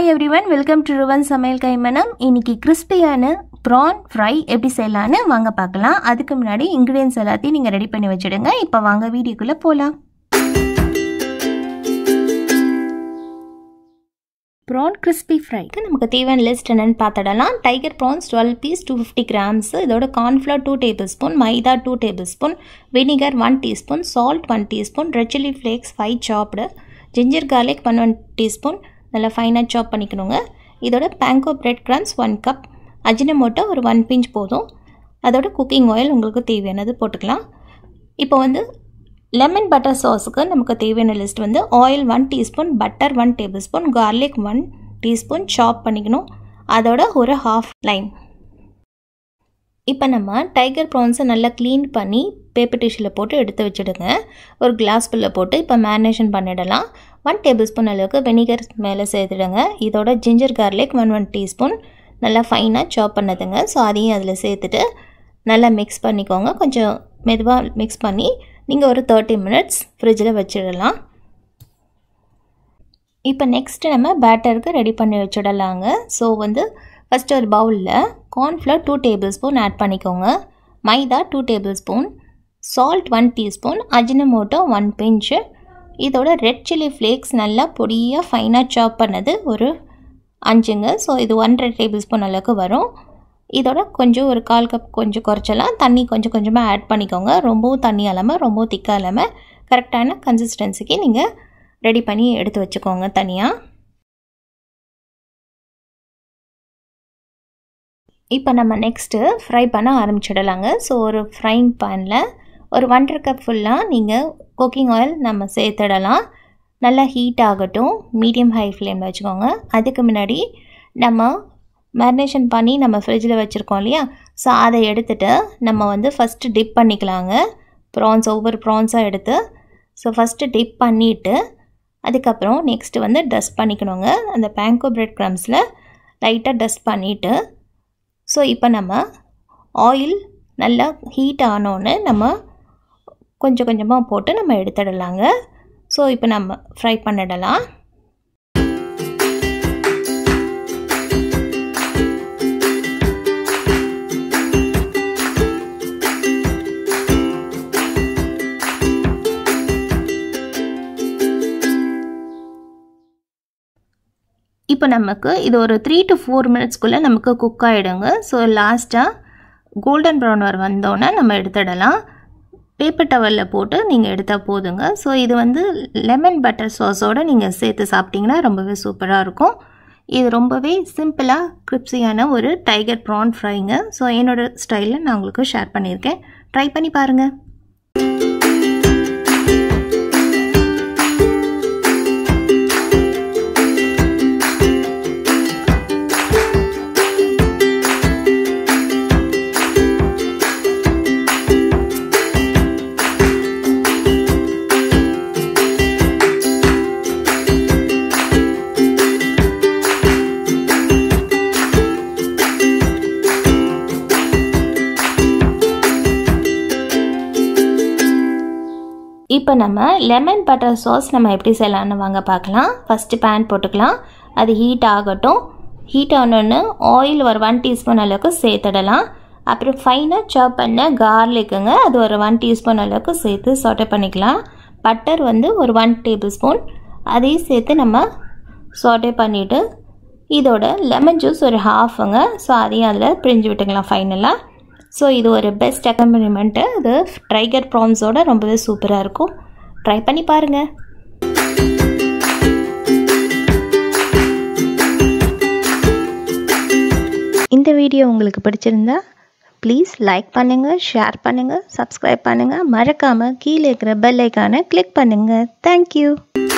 hi everyone welcome to Ruvan சமையல் கைமணம் இன்னைக்கு கிறிஸ்பியான ப்ரான் ஃப்ரை எப்படி செய்யலான்னு வாங்க பார்க்கலாம் அதுக்கு முன்னாடி இன்க்ரீடியன்ஸ் எல்லாத்தையும் நீங்கள் ரெடி பண்ணி வச்சுடுங்க இப்போ வாங்க வீடியோக்குள்ளே போகலாம் ப்ரான் கிறிஸ்பி ஃப்ரைக்கு நமக்கு தேவையான லிஸ்ட் என்னென்னு பார்த்துடலாம் tiger prawns twelve piece two fifty grams இதோட cornflour two tablespoon maida two tablespoon vinegar one teaspoon salt one teaspoon red chilli flakes five chopped ginger garlic one one teaspoon நல்லா ஃபைனாக chop பண்ணிக்கணுங்க இதோட panko bread crumbs one cup Ajinomoto ஒரு one pinch போதும் அதோட cooking oil உங்களுக்கு தேவையானது போட்டுக்கலாம் இப்போ வந்து லெமன் பட்டர் சாஸுக்கு நமக்கு தேவையான லிஸ்ட் வந்து oil one teaspoon butter one tablespoon garlic one teaspoon chop பண்ணிக்கணும் அதோட ஒரு ஹாஃப் லைம் இப்போ நம்ம டைகர் ப்ரான்ஸை நல்லா க்ளீன் பண்ணி பேப்பர் டிஷ்யூவில் போட்டு எடுத்து வச்சுடுங்க ஒரு கிளாஸ் புல்ல போட்டு இப்போ மேரினேஷன் பண்ணிடலாம் ஒன் டேபிள் ஸ்பூன் அளவுக்கு வெனிகர் மேலே சேர்த்துடுங்க இதோட ginger garlic one one teaspoon நல்லா ஃபைனாக சாப் பண்ணதுங்க ஸோ அதையும் அதில் சேர்த்துட்டு நல்லா மிக்ஸ் பண்ணிக்கோங்க கொஞ்சம் மெதுவாக மிக்ஸ் பண்ணி நீங்கள் ஒரு தேர்ட்டி மினிட்ஸ் ஃப்ரிட்ஜில் வச்சிடலாம் இப்போ நெக்ஸ்ட்டு நம்ம பேட்டருக்கு ரெடி பண்ணி வச்சிடலாங்க ஸோ வந்து ஃபஸ்ட்டு ஒரு பவுலில் cornflour two tablespoon add பண்ணிக்கோங்க maida two tablespoon salt one teaspoon Ajinomoto one pinch இதோட ரெட் சில்லி ஃப்ளேக்ஸ் நல்லா பொடியாக ஃபைனாக சாப் பண்ணது ஒரு அஞ்சுங்க ஸோ இது ஒன்றரை டேபிள் ஸ்பூன் அளவுக்கு வரும் இதோட கொஞ்சம் ஒரு கால் கப் கொஞ்சம் குறைச்சலாம் தண்ணி கொஞ்சம் கொஞ்சமாக ஆட் பண்ணிக்கோங்க ரொம்பவும் தண்ணி இல்லாமல் ரொம்பவும் திக்காக இல்லாமல் கரெக்டான கன்சிஸ்டன்சிக்கு நீங்கள் ரெடி பண்ணி எடுத்து வச்சுக்கோங்க தனியாக இப்போ நம்ம நெக்ஸ்ட்டு ஃப்ரை பண்ண ஆரம்பிச்சிடலாங்க ஸோ ஒரு ஃப்ரைங் பேனில் ஒரு ஒன்றரை கப் ஃபுல்லாக நீங்கள் குக்கிங் ஆயில் நம்ம சேர்த்துடலாம் நல்லா ஹீட் ஆகட்டும் மீடியம் ஹை ஃப்ளேமில் வச்சுக்கோங்க அதுக்கு முன்னாடி நம்ம மேரினேஷன் பண்ணி நம்ம ஃப்ரிட்ஜில் வச்சுருக்கோம் இல்லையா ஸோ அதை எடுத்துகிட்டு நம்ம வந்து ஃபஸ்ட்டு டிப் பண்ணிக்கலாங்க ப்ரான்ஸ் ஒவ்வொரு ப்ரான்ஸாக எடுத்து ஸோ ஃபஸ்ட்டு டிப் பண்ணிவிட்டு அதுக்கப்புறம் நெக்ஸ்ட்டு வந்து டஸ்ட் பண்ணிக்கணுங்க அந்த பேங்கோ பிரெட் க்ரம்ஸில் லைட்டாக டஸ்ட் பண்ணிவிட்டு ஸோ இப்போ நம்ம ஆயில் நல்லா ஹீட் ஆனோன்னு நம்ம கொஞ்சம் கொஞ்சமாக போட்டு நம்ம எடுத்துடலாங்க ஸோ இப்போ நம்ம ஃப்ரை பண்ணிடலாம் இப்போ நமக்கு இது ஒரு த்ரீ டு ஃபோர் மினிட்ஸ்க்குள்ளே நமக்கு குக் ஆகிடுங்க ஸோ லாஸ்ட்டாக கோல்டன் ப்ரௌன் வர வந்தோன்னே நம்ம எடுத்துடலாம் பேப்பர் டவலில் போட்டு நீங்கள் எடுத்தால் போதுங்க ஸோ இது வந்து லெமன் பட்டர் சாஸோடு நீங்கள் சேர்த்து சாப்பிட்டிங்கன்னா ரொம்பவே சூப்பராக இருக்கும் இது ரொம்பவே சிம்பிளாக கிரிப்ஸியான ஒரு டைகர் ப்ரான் ஃப்ரைங்க ஸோ என்னோடய ஸ்டைலில் நான் உங்களுக்கு ஷேர் பண்ணியிருக்கேன் ட்ரை பண்ணி பாருங்கள் இப்போ நம்ம லெமன் பட்டர் சாஸ் நம்ம எப்படி செய்யலான்னு வாங்க பார்க்கலாம் ஃபஸ்ட்டு பேன் போட்டுக்கலாம் அது ஹீட் ஆகட்டும் ஹீட் ஆனோன்னு ஆயில் ஒரு ஒன் டீஸ்பூன் அளவுக்கு சேர்த்துடலாம் அப்புறம் ஃபைனாக சாப் பண்ண கார்லிக்குங்க அது ஒரு ஒன் டீஸ்பூன் அளவுக்கு சேர்த்து சொட்டை பண்ணிக்கலாம் பட்டர் வந்து ஒரு ஒன் டேபிள் ஸ்பூன் அதையும் சேர்த்து நம்ம சொட்டை பண்ணிவிட்டு இதோட லெமன் ஜூஸ் ஒரு ஹாஃபுங்க ஸோ அதையும் அதில் பிரிஞ்சு விட்டுக்கலாம் ஃபைனலாக ஸோ இது ஒரு பெஸ்ட் அக்கம்பனிமெண்ட்டு இது ட்ரைகர் ப்ரான்ஸோட ரொம்பவே சூப்பராக இருக்கும் ட்ரை பண்ணி பாருங்கள் இந்த வீடியோ உங்களுக்கு பிடிச்சிருந்தா ப்ளீஸ் லைக் பண்ணுங்கள் ஷேர் பண்ணுங்கள் சப்ஸ்கிரைப் பண்ணுங்கள் மறக்காமல் கீழே இருக்கிற பெல் ஐக்கானை கிளிக் பண்ணுங்கள் தேங்க்யூ